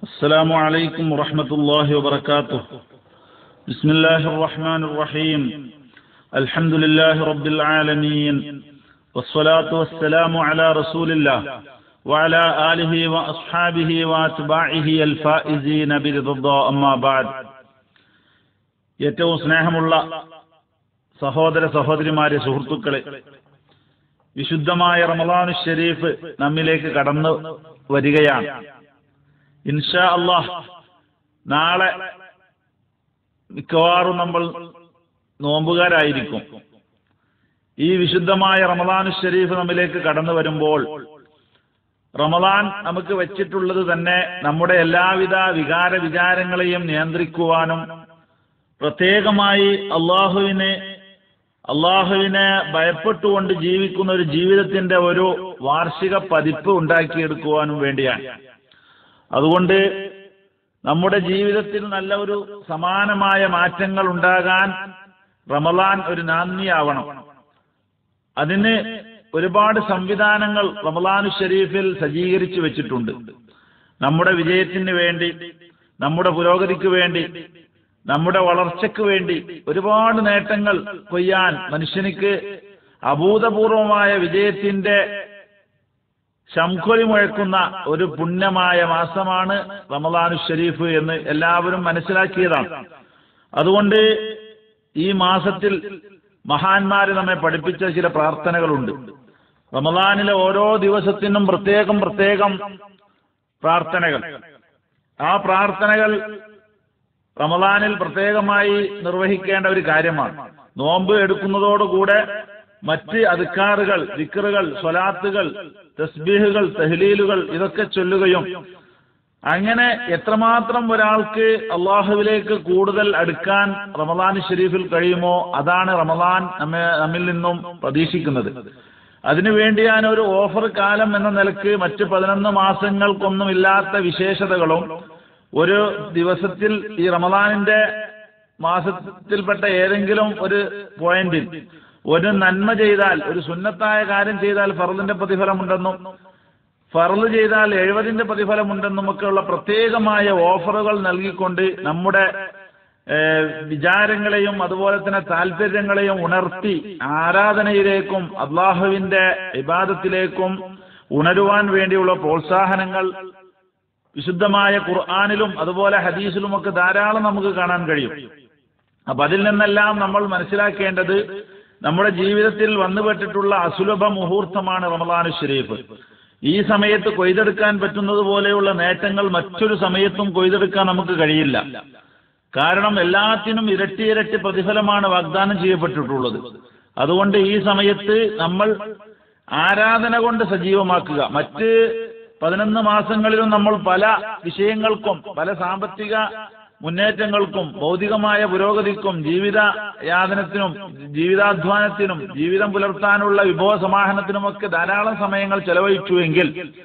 السلام عليكم ورحمة الله وبركاته بسم الله الرحمن الرحيم الحمد لله رب العالمين والصلاة والسلام على رسول الله وعلى آله وأصحابه وأتباعه الفائزين برضا أما بعد ഏറ്റവും സ്നേഹമുള്ള സഹോദര സഹോദരിമാരെ സുഹൃത്തുക്കളെ വിശുദ്ധമായ റമദാനു ഷരീഫ് നമ്മിലേക്ക് കടന്നു വരികയാണ് ഇൻഷാ അള്ളാഹ് നാളെ മിക്കവാറും നമ്മൾ നോമ്പുകാരായിരിക്കും ഈ വിശുദ്ധമായ റമദാനു ഷരീഫ് നമ്മിലേക്ക് കടന്നു വരുമ്പോൾ റമദാൻ നമുക്ക് വെച്ചിട്ടുള്ളത് തന്നെ നമ്മുടെ എല്ലാവിധ വികാര വിചാരങ്ങളെയും നിയന്ത്രിക്കുവാനും പ്രത്യേകമായി അള്ളാഹുവിനെ അള്ളാഹുവിനെ ഭയപ്പെട്ടുകൊണ്ട് ജീവിക്കുന്ന ഒരു ജീവിതത്തിന്റെ ഒരു വാർഷിക പതിപ്പ് ഉണ്ടാക്കിയെടുക്കുവാനും വേണ്ടിയാണ് അതുകൊണ്ട് നമ്മുടെ ജീവിതത്തിൽ നല്ല ഒരു സമാനമായ മാറ്റങ്ങൾ ഉണ്ടാകാൻ റമലാൻ ഒരു നാന്ദിയാവണം അതിന് ഒരുപാട് സംവിധാനങ്ങൾ റമലാനു ഷരീഫിൽ സജ്ജീകരിച്ചു വെച്ചിട്ടുണ്ട് നമ്മുടെ വിജയത്തിന് വേണ്ടി നമ്മുടെ പുരോഗതിക്ക് വേണ്ടി നമ്മുടെ വളർച്ചയ്ക്ക് വേണ്ടി ഒരുപാട് നേട്ടങ്ങൾ കൊയ്യാൻ മനുഷ്യനിക്ക് അഭൂതപൂർവമായ വിജയത്തിന്റെ ശംഖൊലി മുഴക്കുന്ന ഒരു പുണ്യമായ മാസമാണ് റമദാനു ഷരീഫ് എന്ന് എല്ലാവരും മനസ്സിലാക്കിയതാണ് അതുകൊണ്ട് ഈ മാസത്തിൽ മഹാന്മാര് നമ്മെ പഠിപ്പിച്ച ചില പ്രാർത്ഥനകളുണ്ട് റമദാനിലെ ഓരോ ദിവസത്തിനും പ്രത്യേകം പ്രത്യേകം പ്രാർത്ഥനകൾ ആ പ്രാർത്ഥനകൾ റമദാനിൽ പ്രത്യേകമായി നിർവഹിക്കേണ്ട ഒരു കാര്യമാണ് നോമ്പ് എടുക്കുന്നതോടുകൂടെ മറ്റ് അധികാറുകൾ വിക്കറുകൾ സ്വലാത്തുകൾ തസ്ബീഹുകൾ തഹ്ലീലുകൾ ഇതൊക്കെ ചൊല്ലുകയും അങ്ങനെ എത്രമാത്രം ഒരാൾക്ക് അള്ളാഹുവിലേക്ക് കൂടുതൽ അടുക്കാൻ റമദാൻ ഷരീഫിൽ കഴിയുമോ അതാണ് റമദാൻ നമ്മെ നമ്മിൽ നിന്നും പ്രതീക്ഷിക്കുന്നത് അതിനുവേണ്ടിയാണ് ഒരു ഓഫർ കാലം എന്ന നിലക്ക് മറ്റ് പതിനൊന്ന് മാസങ്ങൾക്കൊന്നും ഇല്ലാത്ത വിശേഷതകളും ഒരു ദിവസത്തിൽ ഈ റമദാനിന്റെ മാസത്തിൽപ്പെട്ട ഏതെങ്കിലും ഒരു പോയിന്റിൽ ഒരു നന്മ ചെയ്താൽ ഒരു സുന്നത്തായ കാര്യം ചെയ്താൽ ഫറലിന്റെ പ്രതിഫലമുണ്ടെന്നും ഫറല് ചെയ്താൽ എഴുപതിന്റെ പ്രതിഫലമുണ്ടെന്നും ഒക്കെയുള്ള പ്രത്യേകമായ ഓഫറുകൾ നൽകിക്കൊണ്ട് നമ്മുടെ വിചാരങ്ങളെയും അതുപോലെ തന്നെ താല്പര്യങ്ങളെയും ഉണർത്തി ആരാധനയിലേക്കും അള്ളാഹുവിന്റെ വിവാദത്തിലേക്കും ഉണരുവാൻ വേണ്ടിയുള്ള പ്രോത്സാഹനങ്ങൾ വിശുദ്ധമായ ഖുർആാനിലും അതുപോലെ ഹദീസിലും ഒക്കെ ധാരാളം നമുക്ക് കാണാൻ കഴിയും അപ്പൊ അതിൽ നിന്നെല്ലാം നമ്മൾ മനസ്സിലാക്കേണ്ടത് നമ്മുടെ ജീവിതത്തിൽ വന്നുപെട്ടിട്ടുള്ള അസുലഭ മുഹൂർത്തമാണ് റമദാനു ഷരീഫ് ഈ സമയത്ത് കൊയ്തെടുക്കാൻ പറ്റുന്നത് പോലെയുള്ള നേട്ടങ്ങൾ മറ്റൊരു സമയത്തും കൊയ്തെടുക്കാൻ നമുക്ക് കഴിയില്ല കാരണം എല്ലാത്തിനും ഇരട്ടി ഇരട്ടി പ്രതിഫലമാണ് വാഗ്ദാനം ചെയ്യപ്പെട്ടിട്ടുള്ളത് അതുകൊണ്ട് ഈ സമയത്ത് നമ്മൾ ആരാധന കൊണ്ട് സജീവമാക്കുക മറ്റ് പതിനൊന്ന് മാസങ്ങളിലും നമ്മൾ പല വിഷയങ്ങൾക്കും പല സാമ്പത്തിക മുന്നേറ്റങ്ങൾക്കും ഭൗതികമായ പുരോഗതിക്കും ജീവിത യാതനത്തിനും ജീവിതാധ്വാനത്തിനും ജീവിതം പുലർത്താനുള്ള വിഭവ സമാഹനത്തിനുമൊക്കെ ധാരാളം സമയങ്ങൾ ചെലവഴിച്ചുവെങ്കിൽ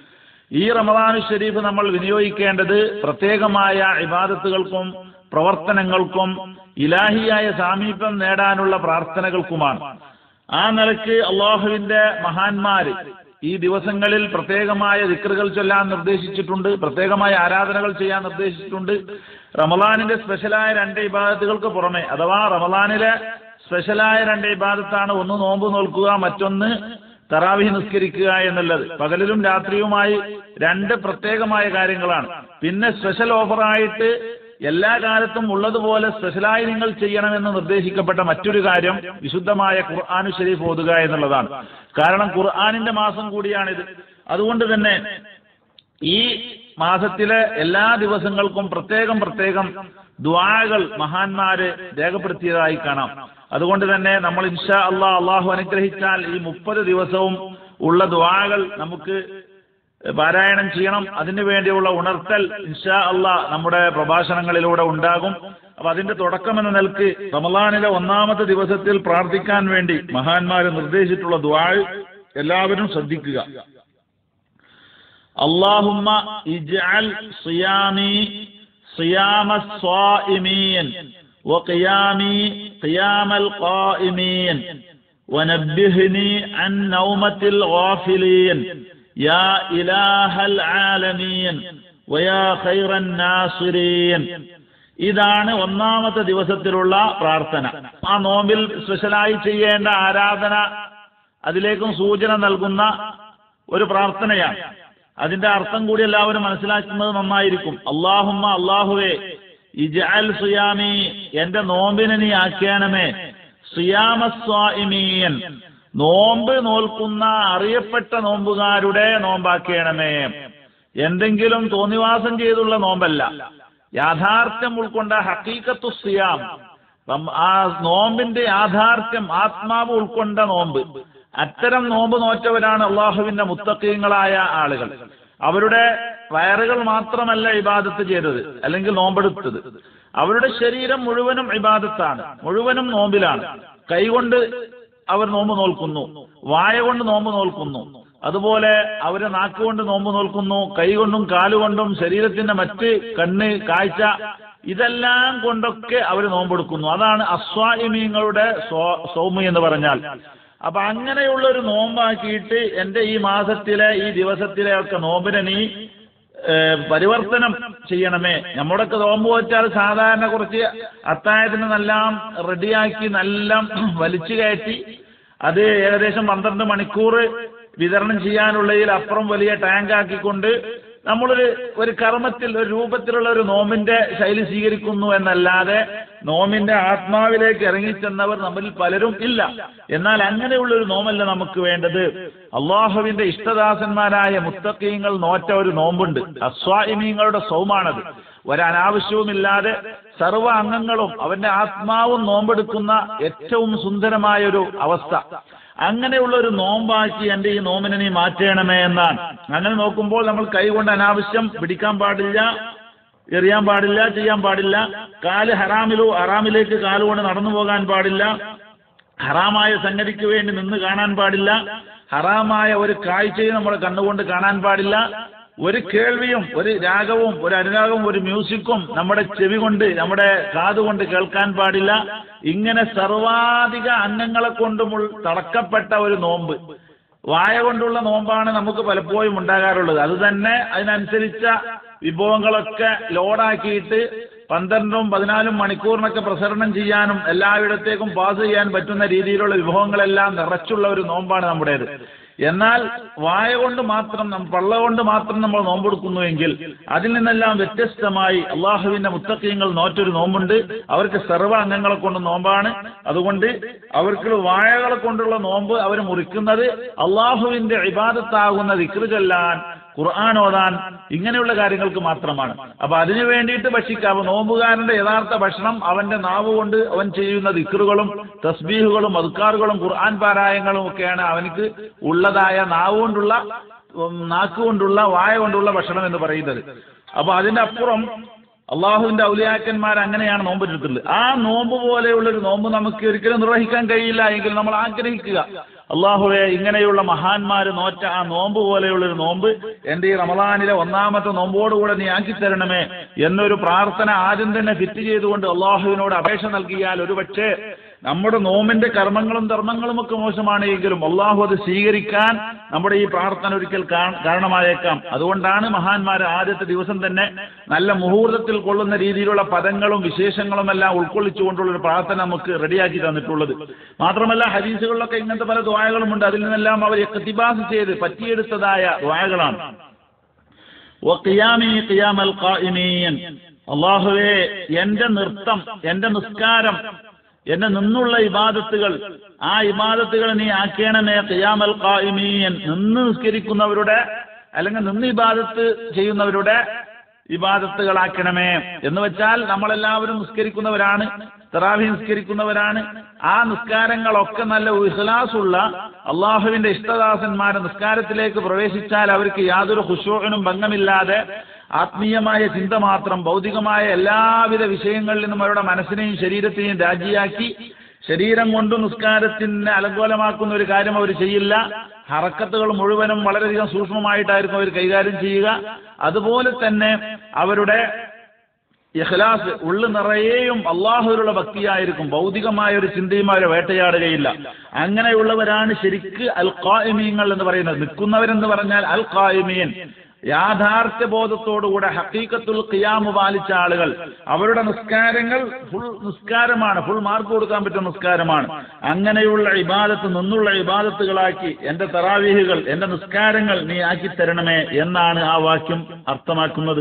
ഈ റമദാനു ഷരീഫ് നമ്മൾ വിനിയോഗിക്കേണ്ടത് പ്രത്യേകമായ ഇബാദത്തുകൾക്കും പ്രവർത്തനങ്ങൾക്കും ഇലാഹിയായ സാമീപ്യം നേടാനുള്ള പ്രാർത്ഥനകൾക്കുമാണ് ആ നിലയ്ക്ക് അള്ളാഹുവിന്റെ മഹാന്മാര് ഈ ദിവസങ്ങളിൽ പ്രത്യേകമായ ദിക്റുകൾ ചൊല്ലാൻ നിർദ്ദേശിച്ചിട്ടുണ്ട് പ്രത്യേകമായ ആരാധനകൾ ചെയ്യാൻ നിർദ്ദേശിച്ചിട്ടുണ്ട് റമലാനിന്റെ സ്പെഷ്യലായ രണ്ട് ഇബാദത്തുകൾക്ക് പുറമെ അഥവാ റമലാനിലെ സ്പെഷ്യലായ രണ്ട് ഇബാദത്താണ് ഒന്ന് നോമ്പ് നോൽക്കുക മറ്റൊന്ന് തറാവിഹി നിസ്കരിക്കുക എന്നുള്ളത് പകലിലും രാത്രിയുമായി രണ്ട് പ്രത്യേകമായ കാര്യങ്ങളാണ് പിന്നെ സ്പെഷ്യൽ ഓഫറായിട്ട് എല്ലാ കാലത്തും ഉള്ളതുപോലെ സ്പെഷ്യലായി നിങ്ങൾ ചെയ്യണമെന്ന് നിർദ്ദേശിക്കപ്പെട്ട മറ്റൊരു കാര്യം വിശുദ്ധമായ ഖുർആാനു ഷരീഫ് ഓതുക എന്നുള്ളതാണ് കാരണം ഖുർആാനിന്റെ മാസം കൂടിയാണിത് അതുകൊണ്ട് തന്നെ ഈ മാസത്തിലെ എല്ലാ ദിവസങ്ങൾക്കും പ്രത്യേകം പ്രത്യേകം ദ്വാകൾ മഹാന്മാര് രേഖപ്പെടുത്തിയതായി കാണാം അതുകൊണ്ട് തന്നെ നമ്മൾ ഇൻഷാ അള്ളാഹ് അള്ളാഹു അനുഗ്രഹിച്ചാൽ ഈ മുപ്പത് ദിവസവും ഉള്ള ദ്വാകൾ നമുക്ക് പാരായണം ചെയ്യണം അതിനു വേണ്ടിയുള്ള ഉണർത്തൽ ഇൻഷാ അള്ളാ നമ്മുടെ പ്രഭാഷണങ്ങളിലൂടെ ഉണ്ടാകും അപ്പൊ അതിന്റെ തുടക്കം എന്ന നിലക്ക് റമലാനിലെ ഒന്നാമത്തെ ദിവസത്തിൽ പ്രാർത്ഥിക്കാൻ വേണ്ടി മഹാന്മാർ നിർദ്ദേശിച്ചിട്ടുള്ള ദ്വാഴ് എല്ലാവരും ശ്രദ്ധിക്കുക അള്ളാഹുമ്മ ഇജ്അൽ സിയാമി സിയാമ സ്വാഇമീൻ وقيامي قيام القائمين ونبهني عن نومة الغافلين يا إله العالمين വയാ ഖൈറൻ നാസിരീൻ ഇതാണ് ഒന്നാമത്തെ ദിവസത്തിലുള്ള പ്രാർത്ഥന ആ നോമ്പിൽ സ്പെഷ്യലായി ചെയ്യേണ്ട ആരാധന അതിലേക്കും സൂചന നൽകുന്ന ഒരു പ്രാർത്ഥനയാണ് അതിന്റെ അർത്ഥം കൂടി എല്ലാവരും മനസ്സിലാക്കുന്നത് നന്നായിരിക്കും അള്ളാഹുമ്മ അള്ളാഹുവേ ഇജഅൽ സുയാമി എന്റെ നോമ്പിനെ നീ ആക്കിയാണമേ സുയാമസ്വാഇമീൻ നോമ്പ് നോൽക്കുന്ന അറിയപ്പെട്ട നോമ്പുകാരുടെ നോമ്പാക്കിയണമേ എന്തെങ്കിലും തോന്നിവാസം ചെയ്തുള്ള നോമ്പല്ല യാഥാർത്ഥ്യം ഉൾക്കൊണ്ട ഹക്കീക്കത്തു സിയാം നം- ആ നോമ്പിന്റെ യാഥാർത്ഥ്യം ആത്മാവ് ഉൾക്കൊണ്ട നോമ്പ് അത്തരം നോമ്പ് നോറ്റവരാണ് അള്ളാഹുവിന്റെ മുത്തക്കീങ്ങളായ ആളുകൾ അവരുടെ വയറുകൾ മാത്രമല്ല ഇബാദത്ത് ചെയ്തത് അല്ലെങ്കിൽ നോമ്പെടുത്തത് അവരുടെ ശരീരം മുഴുവനും ഇബാദത്താണ് മുഴുവനും നോമ്പിലാണ് കൈകൊണ്ട് അവർ നോമ്പ് നോൽക്കുന്നു വായ കൊണ്ട് നോമ്പ് നോൽക്കുന്നു അതുപോലെ അവര് നാക്കുകൊണ്ട് നോമ്പ് നോൽക്കുന്നു കൈകൊണ്ടും കാലുകൊണ്ടും ശരീരത്തിന്റെ മറ്റ് കണ്ണ് കാഴ്ച ഇതെല്ലാം കൊണ്ടൊക്കെ അവർ നോമ്പെടുക്കുന്നു അതാണ് അസ്വാഇമീങ്ങളുടെ സൗമി എന്ന് പറഞ്ഞാൽ അപ്പൊ അങ്ങനെയുള്ള ഒരു നോമ്പാക്കിയിട്ട് എന്റെ ഈ മാസത്തിലെ ഈ ദിവസത്തിലെ ഒക്കെ നോമ്പിനെ നീ ഏഹ്, പരിവർത്തനം ചെയ്യണമേ നമ്മുടെയൊക്കെ നോമ്പ് വെച്ചാൽ സാധാരണ കുറച്ച് അത്താഴത്തിന് നല്ലാം റെഡിയാക്കി നല്ല വലിച്ചു കയറ്റി അത് ഏകദേശം പന്ത്രണ്ട് മണിക്കൂർ വിതരണം ചെയ്യാനുള്ളതിൽ അപ്പുറം വലിയ ടാങ്ക് ആക്കിക്കൊണ്ട് നമ്മളൊരു ഒരു കർമ്മത്തിൽ ഒരു രൂപത്തിലുള്ള ഒരു നോമിന്റെ ശൈലി സ്വീകരിക്കുന്നു എന്നല്ലാതെ നോമിന്റെ ആത്മാവിലേക്ക് ഇറങ്ങിച്ചെന്നവർ നമ്മിൽ പലരും ഇല്ല എന്നാൽ അങ്ങനെയുള്ള ഒരു നോമല്ല നമുക്ക് വേണ്ടത് അള്ളാഹുവിന്റെ ഇഷ്ടദാസന്മാരായ മുത്തക്കീങ്ങൾ നോറ്റ ഒരു നോമ്പുണ്ട് അസ്വാഇമീങ്ങളുടെ സൗമാണത് ഒരനാവശ്യവുമില്ലാതെ സർവ്വ അംഗങ്ങളും അവന്റെ ആത്മാവും നോമ്പെടുക്കുന്ന ഏറ്റവും സുന്ദരമായ ഒരു അവസ്ഥ അങ്ങനെയുള്ള ഒരു നോമ്പാക്കി എന്റെ ഈ നോമിനെ നീ മാറ്റണമേ എന്നാണ് അങ്ങനെ നോക്കുമ്പോൾ നമ്മൾ കൈകൊണ്ട് അനാവശ്യം പിടിക്കാൻ പാടില്ല എറിയാൻ പാടില്ല ചെയ്യാൻ പാടില്ല കാല് ഹറാമിലോ ഹറാമിലേക്ക് കാലുകൊണ്ട് നടന്നു പോകാൻ പാടില്ല ഹറാമായ സംഗതിക്ക് വേണ്ടി നിന്ന് കാണാൻ പാടില്ല ഹറാമായ ഒരു കാഴ്ചയും നമ്മുടെ കണ്ണുകൊണ്ട് കാണാൻ പാടില്ല ഒരു കേൾവിയും ഒരു രാഗവും ഒരു അനുരാഗവും ഒരു മ്യൂസിക്കും നമ്മുടെ ചെവി കൊണ്ട് നമ്മുടെ കാതുകൊണ്ട് കേൾക്കാൻ പാടില്ല ഇങ്ങനെ സർവാധിക അംഗങ്ങളെ കൊണ്ടും ഉൾ- തടക്കപ്പെട്ട ഒരു നോമ്പ് വായ കൊണ്ടുള്ള നോമ്പാണ് നമുക്ക് പലപ്പോഴും ഉണ്ടാകാറുള്ളത് അത് തന്നെ അതിനനുസരിച്ച വിഭവങ്ങളൊക്കെ ലോഡാക്കിയിട്ട് പന്ത്രണ്ടും പതിനാലും മണിക്കൂറിനൊക്കെ പ്രസരണം ചെയ്യാനും എല്ലായിടത്തേക്കും പാസ് ചെയ്യാൻ പറ്റുന്ന രീതിയിലുള്ള വിഭവങ്ങളെല്ലാം നിറച്ചുള്ള ഒരു നോമ്പാണ് നമ്മുടേത് എന്നാൽ വായ കൊണ്ട് മാത്രം നം- പള്ള കൊണ്ട് മാത്രം നമ്മൾ നോമ്പെടുക്കുന്നുവെങ്കിൽ അതിൽ നിന്നെല്ലാം വ്യത്യസ്തമായി അള്ളാഹുവിന്റെ മുത്തക്കീങ്ങൾ നോറ്റൊരു നോമ്പുണ്ട് അവർക്ക് സർവ്വ അംഗങ്ങളെ കൊണ്ട് നോമ്പാണ് അതുകൊണ്ട് അവർക്ക് വാഴകളെ കൊണ്ടുള്ള നോമ്പ് അവർ മുറിക്കുന്നത് അള്ളാഹുവിന്റെ ഇബാദത്താകുന്ന ദിക്റ് ചൊല്ലാൻ ഖുർആൻ ഓതാൻ ഇങ്ങനെയുള്ള കാര്യങ്ങൾക്ക് മാത്രമാണ് അപ്പൊ അതിനു വേണ്ടിയിട്ട് ഭക്ഷിക്കാം നോമ്പുകാരന്റെ യഥാർത്ഥ ഭക്ഷണം അവന്റെ നാവ് കൊണ്ട് അവൻ ചെയ്യുന്ന ദിക്റുകളും തസ്ബീഹുകളും അദ്കാറുകളും ഖുർആൻ പാരായങ്ങളും ഒക്കെയാണ് അവനക്ക് ഉള്ളതായ നാവ് കൊണ്ടുള്ള ഉം, നാക്ക് കൊണ്ടുള്ള വായ കൊണ്ടുള്ള ഭക്ഷണം എന്ന് പറയുന്നത് അപ്പൊ അതിന്റെ അപ്പുറം അള്ളാഹുവിന്റെ ഔലിയാക്കന്മാർ അങ്ങനെയാണ് നോമ്പെടുത്തിട്ടുള്ളത് ആ നോമ്പ് പോലെയുള്ള ഒരു നോമ്പ് നമുക്ക് ഒരിക്കലും നിർവഹിക്കാൻ കഴിയില്ല എങ്കിൽ നമ്മൾ ആഗ്രഹിക്കുക അള്ളാഹുവെ ഇങ്ങനെയുള്ള മഹാന്മാര് നോറ്റ ആ നോമ്പ് പോലെയുള്ള ഒരു നോമ്പ് എന്റെ ഈ റമദാനിലെ ഒന്നാമത്തെ നോമ്പോടുകൂടെ നീ ആക്കി തരണമേ എന്നൊരു പ്രാർത്ഥന ആദ്യം തന്നെ ഫിറ്റ് ചെയ്തുകൊണ്ട് അള്ളാഹുവിനോട് അപേക്ഷ നൽകിയാൽ ഒരുപക്ഷെ നമ്മുടെ നോമിന്റെ കർമ്മങ്ങളും ധർമ്മങ്ങളും ഒക്കെ മോശമാണ് എങ്കിലും അള്ളാഹു അത് സ്വീകരിക്കാൻ നമ്മുടെ ഈ പ്രാർത്ഥന ഒരിക്കൽ കാ- കാരണമായേക്കാം അതുകൊണ്ടാണ് മഹാന്മാർ ആദ്യത്തെ ദിവസം തന്നെ നല്ല മുഹൂർത്തത്തിൽ കൊള്ളുന്ന രീതിയിലുള്ള പദങ്ങളും വിശേഷങ്ങളും എല്ലാം ഉൾക്കൊള്ളിച്ചുകൊണ്ടുള്ള ഒരു പ്രാർത്ഥന നമുക്ക് റെഡിയാക്കി തന്നിട്ടുള്ളത് മാത്രമല്ല ഹദീസുകളിലൊക്കെ ഇങ്ങനത്തെ പല ദ്വായകളുമുണ്ട് അതിൽ നിന്നെല്ലാം അവർ ഇഖ്തിബാസ് ചെയ്ത് പറ്റിയെടുത്തതായ ദ്വായകളാണ് വഖിയാമി ഖിയാമൽ ഖായിമീൻ അള്ളാഹുവേ എന്റെ നൃത്തം എന്റെ നിസ്കാരം എന്റെ നിന്നുള്ള ഇബാദത്തുകൾ ആ ഇബാദത്തുകൾ നീ ആക്കേണമേ ഖിയാമൽ ഖായിമീൻ നിന്ന് നിസ്കരിക്കുന്നവരുടെ അല്ലെങ്കിൽ നിന്ന് ഇബാദത്ത് ചെയ്യുന്നവരുടെ ഇബാദത്തുകളാക്കണമേ എന്ന് വെച്ചാൽ നമ്മളെല്ലാവരും നിസ്കരിക്കുന്നവരാണ് തറാവി നിസ്കരിക്കുന്നവരാണ് ആ നിസ്കാരങ്ങളൊക്കെ നല്ല ഇഖ്ലാസുള്ള അള്ളാഹുവിന്റെ ഇഷ്ടദാസന്മാരെ നിസ്കാരത്തിലേക്ക് പ്രവേശിച്ചാൽ അവർക്ക് യാതൊരു ഹുഷൂറിനും ഭംഗമില്ലാതെ ആത്മീയമായ ചിന്ത മാത്രം ഭൗതികമായ എല്ലാവിധ വിഷയങ്ങളിൽ നിന്നും അവരുടെ മനസ്സിനെയും ശരീരത്തെയും രാജിയാക്കി ശരീരം കൊണ്ട് നിസ്കാരത്തിന് അലങ്കോലമാക്കുന്ന ഒരു കാര്യം അവർ ചെയ്യില്ല ഹറക്കത്തുകൾ മുഴുവനും വളരെയധികം സൂക്ഷ്മമായിട്ടായിരിക്കും അവർ കൈകാര്യം ചെയ്യുക അതുപോലെ തന്നെ അവരുടെ ഇഖ്ലാസ് ഉള്ളു നിറയെയും അള്ളാഹുവിലുള്ള ഭക്തിയായിരിക്കും ഭൗതികമായ ഒരു ചിന്തയും അവരെ വേട്ടയാടുകയില്ല അങ്ങനെയുള്ളവരാണ് ശരിക്ക് അൽ ഖായിമീങ്ങൾ എന്ന് പറയുന്നത് നിൽക്കുന്നവരെന്ന് പറഞ്ഞാൽ അൽ ഖായിമീൻ യാഥാർത്ഥ്യ ബോധത്തോടുകൂടെ ഹക്കീക്കത്തുൽ ഖിയാമ് പാലിച്ച ആളുകൾ അവരുടെ നിസ്കാരങ്ങൾ ഫുൾ നിസ്കാരമാണ് ഫുൾ മാർക്ക് കൊടുക്കാൻ പറ്റുന്ന നിസ്കാരമാണ് അങ്ങനെയുള്ള ഇബാദത്ത് നിന്നുള്ള ഇബാദത്തുകളാക്കി എന്റെ തറാവീഹുകൾ എന്റെ നിസ്കാരങ്ങൾ നീ ആക്കി തരണമേ എന്നാണ് ആ വാക്യം അർത്ഥമാക്കുന്നത്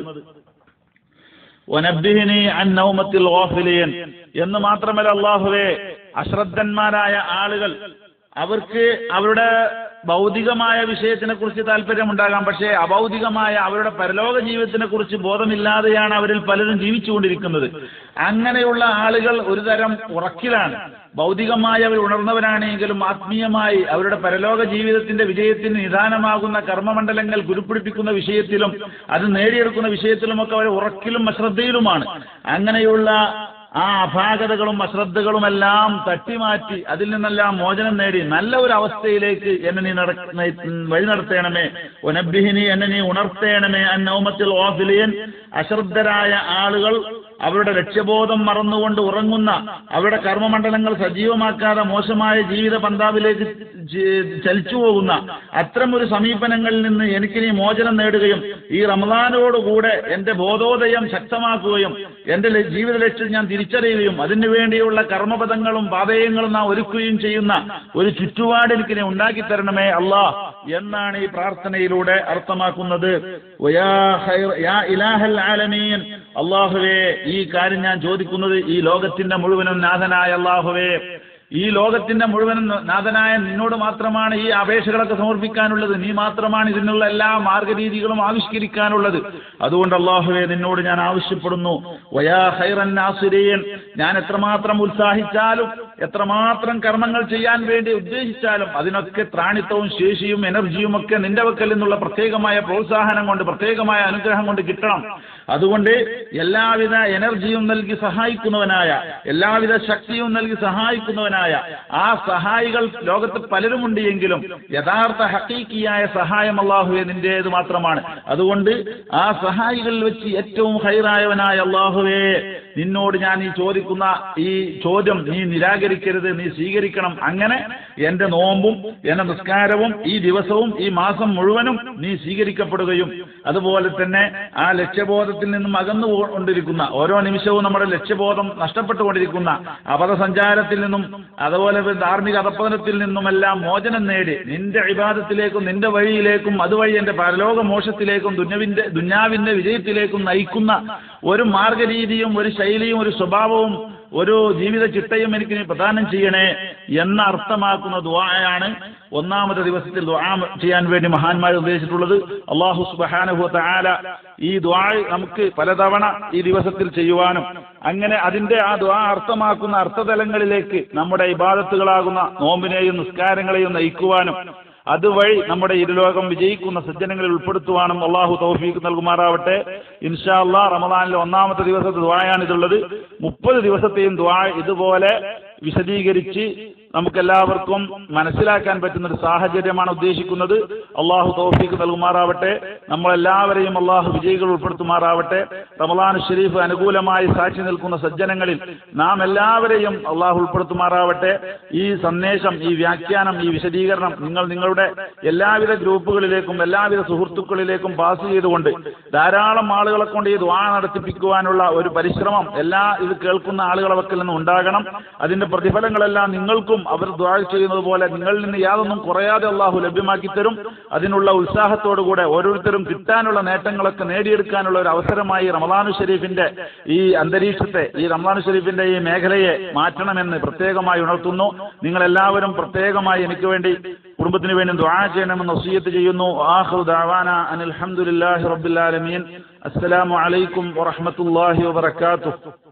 വനബ്ബിഹിനി അൻ നൗമത്തിൽ ഗാഫിലീൻ എന്ന് മാത്രമല്ല അള്ളാഹുവേ അശ്രദ്ധന്മാരായ ആളുകൾ അവർക്ക് അവരുടെ ഭൗതികമായ വിഷയത്തിനെ കുറിച്ച് താല്പര്യമുണ്ടാകാം പക്ഷേ അഭൗതികമായ അവരുടെ പരലോക ജീവിതത്തിനെ കുറിച്ച് ബോധമില്ലാതെയാണ് അവരിൽ പലരും ജീവിച്ചുകൊണ്ടിരിക്കുന്നത് അങ്ങനെയുള്ള ആളുകൾ ഒരു തരം ഉറക്കിലാണ് ഭൗതികമായി അവർ ഉണർന്നവരാണെങ്കിലും ആത്മീയമായി അവരുടെ പരലോക ജീവിതത്തിന്റെ വിജയത്തിന് നിദാനമാകുന്ന കർമ്മമണ്ഡലങ്ങൾ ഗുരുപ്പിടിപ്പിക്കുന്ന വിഷയത്തിലും അത് നേടിയെടുക്കുന്ന വിഷയത്തിലുമൊക്കെ അവർ ഉറക്കിലും അശ്രദ്ധയിലുമാണ് അങ്ങനെയുള്ള ആ അപാകതകളും അശ്രദ്ധകളുമെല്ലാം തട്ടിമാറ്റി അതിൽ നിന്നെല്ലാം മോചനം നേടി നല്ല ഒരു അവസ്ഥയിലേക്ക് എന്നെ നീ നട വഴി നടത്തേണമേ ഒനബിഹിനി എന്നെ നീ ഉണർത്തേണമേ അന്നൗമത്തിൽ ഓഫിലിയൻ അശ്രദ്ധരായ ആളുകൾ അവരുടെ ലക്ഷ്യബോധം മറന്നുകൊണ്ട് ഉറങ്ങുന്ന അവരുടെ കർമ്മമണ്ഡലങ്ങൾ സജീവമാക്കാതെ മോശമായ ജീവിത പന്താവിലേക്ക് ച- ചലിച്ചു പോകുന്ന അത്തരം ഒരു സമീപനങ്ങളിൽ നിന്ന് എനിക്ക് നീ മോചനം നേടുകയും ഈ റമദാനോടുകൂടെ എന്റെ ബോധോദയം ശക്തമാക്കുകയും എന്റെ ല- ജീവിത ലക്ഷ്യം ഞാൻ തിരിച്ചറിയുകയും അതിനു വേണ്ടിയുള്ള കർമ്മപദങ്ങളും പാതയങ്ങളും നാം ഒരുക്കുകയും ചെയ്യുന്ന ഒരു ചുറ്റുപാട് എനിക്ക് നീ ഉണ്ടാക്കി തരണമേ അല്ലാ എന്നാണ് ഈ പ്രാർത്ഥനയിലൂടെ അർത്ഥമാക്കുന്നത് വയാ ഖൈർ- യാ ഇലാഹൽ ആലമീൻ അള്ളാഹുവേ ഈ കാര്യം ഞാൻ ചോദിക്കുന്നത് ഈ ലോകത്തിന്റെ മുഴുവനും നാഥനായ അള്ളാഹുവേ ഈ ലോകത്തിന്റെ മുഴുവനും നാഥനായ നിന്നോട് മാത്രമാണ് ഈ അപേക്ഷകളൊക്കെ സമർപ്പിക്കാനുള്ളത് നീ മാത്രമാണ് ഇതിനുള്ള എല്ലാ മാർഗരീതികളും ആവിഷ്കരിക്കാനുള്ളത് അതുകൊണ്ട് അള്ളാഹുവെ നിന്നോട് ഞാൻ ആവശ്യപ്പെടുന്നു വയാ ഹൈറൻ നാസുരീൻ ഞാൻ എത്രമാത്രം ഉത്സാഹിച്ചാലും എത്രമാത്രം കർമ്മങ്ങൾ ചെയ്യാൻ വേണ്ടി ഉദ്ദേശിച്ചാലും അതിനൊക്കെ ത്രാണിത്വവും ശേഷിയും എനർജിയും ഒക്കെ നിന്റെ വക്കൽ നിന്നുള്ള പ്രത്യേകമായ പ്രോത്സാഹനം കൊണ്ട് പ്രത്യേകമായ അനുഗ്രഹം കൊണ്ട് കിട്ടണം അതുകൊണ്ട് എല്ലാവിധ എനർജിയും നൽകി സഹായിക്കുന്നവനായ എല്ലാവിധ ശക്തിയും നൽകി സഹായിക്കുന്നവനായ ആ സഹായികൾ ലോകത്ത് പലരുമുണ്ട് എങ്കിലും യഥാർത്ഥ ഹക്കീക്കിയായ സഹായം അള്ളാഹുവെ നിന്റേത് മാത്രമാണ് അതുകൊണ്ട് ആ സഹായികളിൽ വെച്ച് ഏറ്റവും ഹൈറായവനായ അള്ളാഹുവേ നിന്നോട് ഞാൻ ഈ ചോദിക്കുന്ന ഈ ചോദ്യം നീ നിരാകരിക്കരുത് നീ സ്വീകരിക്കണം അങ്ങനെ എന്റെ നോമ്പും എന്റെ നിസ്കാരവും ഈ ദിവസവും ഈ മാസം മുഴുവനും നീ സ്വീകരിക്കപ്പെടുകയും അതുപോലെ തന്നെ ആ ലക്ഷ്യബോധത്തിൽ നിന്നും അകന്നു കൊണ്ടിരിക്കുന്ന ഓരോ നിമിഷവും നമ്മുടെ ലക്ഷ്യബോധം നഷ്ടപ്പെട്ടുകൊണ്ടിരിക്കുന്ന അപഥസഞ്ചാരത്തിൽ നിന്നും അതുപോലെ ധാർമ്മിക അധപ്പതനത്തിൽ നിന്നുമെല്ലാം മോചനം നേടി നിന്റെ ഇബാദത്തിലേക്കും നിന്റെ വഴിയിലേക്കും അതുവഴി എന്റെ പരലോക മോക്ഷത്തിലേക്കും ദുന്യവിന്റെ ദുന്യാവിന്റെ വിജയത്തിലേക്കും നയിക്കുന്ന ഒരു മാർഗരീതിയും ഒരു ശൈലിയും ഒരു സ്വഭാവവും ഒരു ജീവിത ചിട്ടയും എനിക്ക് നീ പ്രദാനം ചെയ്യണേ എന്ന അർത്ഥമാക്കുന്ന ദുആയാണ് ഒന്നാമത്തെ ദിവസത്തിൽ ദുആ ചെയ്യാൻ വേണ്ടി മഹാന്മാർ നിർദ്ദേശിച്ചിട്ടുള്ളത് അള്ളാഹു സുബ്ഹാനഹു തആല ഈ ദുആ നമുക്ക് പലതവണ ഈ ദിവസത്തിൽ ചെയ്യുവാനും അങ്ങനെ അതിന്റെ ആ ദുആ അർത്ഥമാക്കുന്ന അർത്ഥതലങ്ങളിലേക്ക് നമ്മുടെ ഇബാദത്തുകളാകുന്ന നോമ്പിനെയും നിസ്കാരങ്ങളെയും നയിക്കുവാനും അതുവഴി നമ്മുടെ ഇരുലോകം വിജയിക്കുന്ന സജ്ജനങ്ങളിൽ ഉൾപ്പെടുത്തുവാനും അള്ളാഹു തൗഫീഖ് നൽകുമാറാവട്ടെ ഇൻഷാ അള്ളാഹ് റമദാനിലെ ഒന്നാമത്തെ ദിവസത്തെ ദ്വായാണ് ഇതുള്ളത് മുപ്പത് ദിവസത്തെയും ദ്വാ ഇതുപോലെ വിശദീകരിച്ച് നമുക്കെല്ലാവർക്കും മനസ്സിലാക്കാൻ പറ്റുന്ന ഒരു സാഹചര്യമാണ് ഉദ്ദേശിക്കുന്നത് അള്ളാഹു തൗഫീഖ് നൽകുമാറാവട്ടെ നമ്മളെല്ലാവരെയും അള്ളാഹു വിജയികൾ ഉൾപ്പെടുത്തുമാറാവട്ടെ റമദാൻ ഷെരീഫ് അനുകൂലമായി സാക്ഷി നിൽക്കുന്ന സജ്ജനങ്ങളിൽ നാം എല്ലാവരെയും അള്ളാഹു ഉൾപ്പെടുത്തുമാറാവട്ടെ ഈ സന്ദേശം ഈ വ്യാഖ്യാനം ഈ വിശദീകരണം നിങ്ങൾ നിങ്ങളുടെ എല്ലാവിധ ഗ്രൂപ്പുകളിലേക്കും എല്ലാവിധ സുഹൃത്തുക്കളിലേക്കും പാസ് ചെയ്തുകൊണ്ട് ധാരാളം ആളുകളെ കൊണ്ട് ഈ ദ്വാ നടത്തിപ്പിക്കുവാനുള്ള ഒരു പരിശ്രമം എല്ലാ ഇത് കേൾക്കുന്ന ആളുകളെ വക്കിൽ നിന്ന് ഉണ്ടാകണം അതിന്റെ പ്രതിഫലങ്ങളെല്ലാം നിങ്ങൾക്കും അവർ ദ്വാ ചെയ്യുന്നത് പോലെ നിങ്ങളിൽ നിന്ന് യാതൊന്നും കുറയാതെ അള്ളാഹു ലഭ്യമാക്കി തരും അതിനുള്ള ഉത്സാഹത്തോടുകൂടെ ഓരോരുത്തരും കിട്ടാനുള്ള നേട്ടങ്ങളൊക്കെ നേടിയെടുക്കാനുള്ള ഒരു അവസരമായി റമദാനു ഷരീഫിന്റെ ഈ അന്തരീക്ഷത്തെ ഈ റമദാനു ഷരീഫിന്റെ ഈ മേഖലയെ മാറ്റണമെന്ന് പ്രത്യേകമായി ഉണർത്തുന്നു നിങ്ങൾ എല്ലാവരും പ്രത്യേകമായി എനിക്ക് വേണ്ടി കുടുംബത്തിന് വേണ്ടി ദുആ ചെയ്യണമെന്ന് വസിയത്ത് ചെയ്യുന്നു ആഖിറു ദഅവാന അനിൽ ഹംദുലില്ലാഹി റബ്ബിൽ ആലമീൻ അസ്സലാമു അലൈക്കും വറഹ്മത്തുള്ളാഹി വബറകാതുഹു